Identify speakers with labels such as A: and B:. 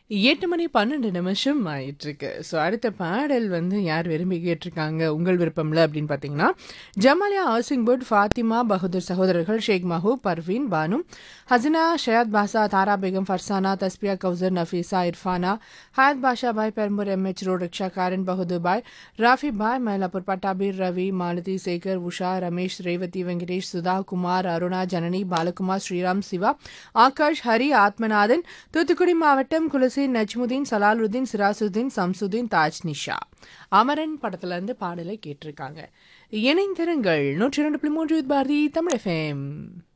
A: 8 மணி 12 நிமிஷம் ஆயிட்டிருக்கு. ஸோ அடுத்த பாடல் வந்து யார் விரும்பி கேட்டிருக்காங்க, உங்கள் விருப்பம்ல அப்படின்னு பார்த்தீங்கன்னா, ஜமாலியா ஹவுசிங் போர்ட், ஃபாத்திமா பகதூர் சகோதரர்கள், Sheikh Mahboob, Parveen, Banu, Hasana, Shayath Basha, Thara Begum, Farzana, Tasfiya Kausar, Nafisa, Irfana, Hayat Basha Bhai, Perambur MH road rickshaw, காரன் பகதூர் பாய், ராஃபி பாய், மயிலாப்பூர் பட்டாபீர், ரவி, மாலதி, சேகர், உஷா, ரமேஷ், ரேவதி, வெங்கடேஷ், சுதா, குமார், அருணா, ஜனனி, பாலகுமார், ஸ்ரீராம், சிவா, ஆகாஷ், ஹரி, ஆத்மநாதன், தூத்துக்குடி மாவட்டம் குலசி நஜ்முதீன் சலாலுதீன் சிராசுதீன் சம்சுதீன் தாஜ் நிஷா அமரன் படத்துல இருந்து பாடலை கேட்டிருக்காங்க இணைந்திருங்கள் நூற்றி இரண்டு புள்ளி மூன்று பாரதி தமிழ் எஃப்எம்